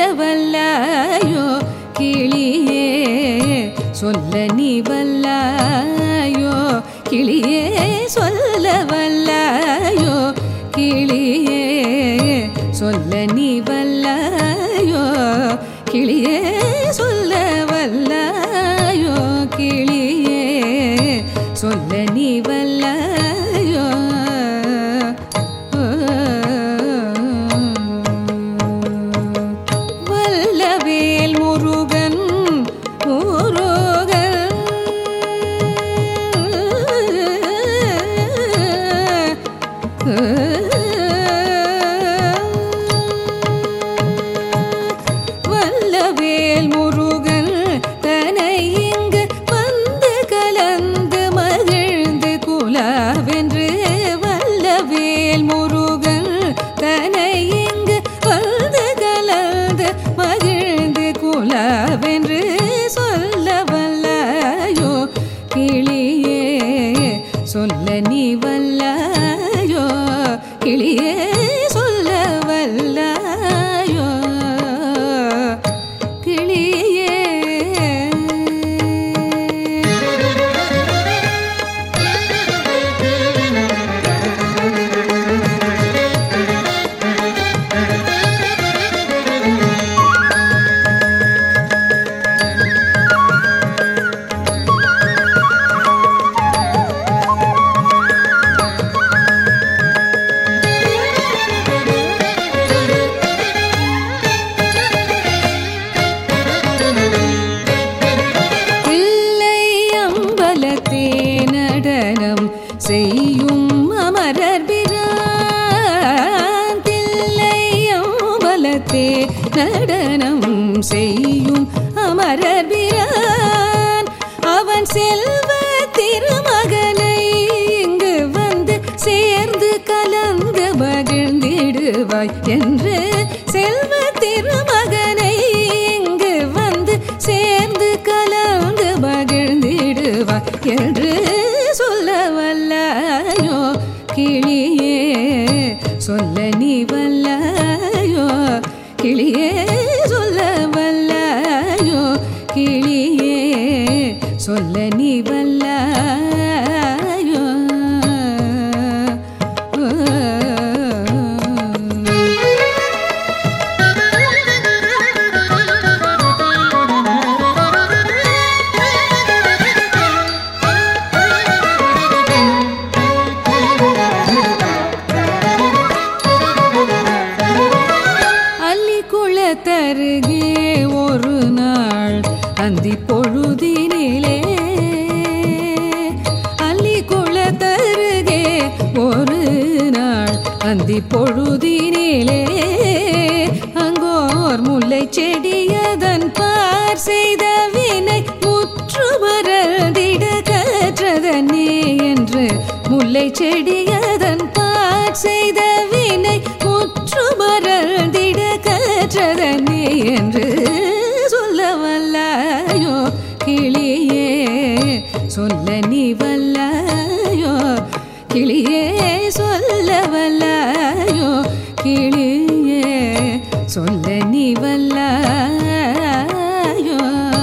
வல்லாயோ கிளியே சொல்ல நீ வல்லாயோ கிளியே சொல்ல வல்லாயோ கிளியே சொல்ல நீ வல்லாயோ கிளியே சொல்ல வல்லாயோ கிளியே சொல்ல நீ வல்லாயோ வல்லவேல் முருகன் முருகன் வல்லவேல் முருகன் தனை இங்கு வந்து கலந்து மகிழ்ந்து குலாவென்று வல்லவேல் முருகன் தனை இங்கு வந்து கலந்து மகிழ்ந்து குலாவென்று சொல்ல வல்லாயோ கிளியே சொல்ல நீ வல்லாயோ கிளியே சொல்ல வல்லாயோ கிளியே தில்லை அம்பலத்தே நடனம் செய்யும் அமரர் பிரான் தில்லை அம்பலத்தே நடனம் செய்யும் அமரர் பிரான் அவன் செல்வ திருமகனை இங்கு வந்து சேர்ந்து கலந்து மகிழ்ந்திடுவாய் என்று செல்வ திருமகனை இங்கு வந்து சேர்ந்து கலந்து மகிழ்ந்திடுவாய் என்று சொல்ல வல்லாயோ கிளியே சொல்ல நீ வல்லாயோ கிளியே சொல்ல வல்லாயோ கிளியே சொல்ல நீ வல்லாயோ அள்ளி குளத்தருகே ஒரு நாள் அந்தி பொழுதினிலே அள்ளி குளத்தருகே ஒரு நாள் அந்தி பொழுதினிலே அங்கோர் முல்லை செடியதன் பார் செய்த வினை முற்று மறந்திட கற்றதனே என்று முல்லை செடியதன் பார் செய்த வினை முற்று மறந்திட கற்றதனே என்று சொல்ல வல்லாயோ கிளியே சொல்ல நீ வல்லாயோ கிளியே சொல்ல வல்லாயோ கிளியே சொல்ல நீ வல்லாயோ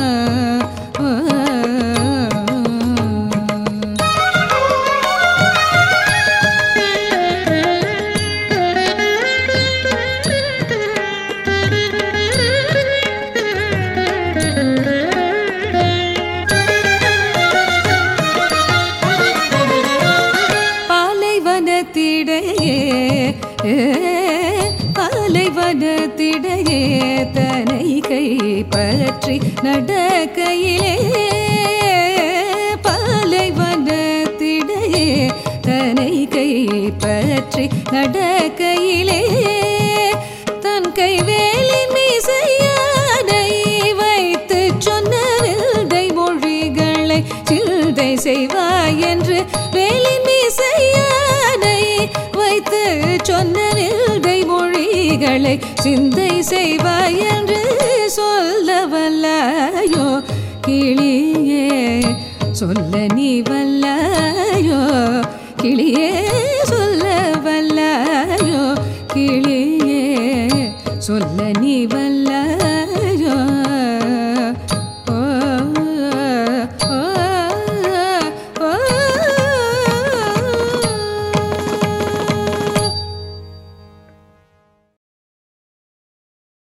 பாலைவனத்திடையே பாலைவனத்திடையே தனை கை பற்றி நடக்கையிலே பாலைவனத்திடையே தனை கை பற்றி நடக்கையிலே தன் கை வேலின் மீசையானை வைத்து சொன்ன வில்தை மொழிகளை சிந்தை செய்வாய் என்று வேலின் மீசையானை வைத்து சொன்ன வில்தை மொழிகளை சிந்தை செய்வாய் என்று சொல்ல வல்லாயோ கிளியே சொல்ல நீ வல்லாயோ கிளியே சொல்ல வல்லாயோ கிளியே சொல்ல நீ வ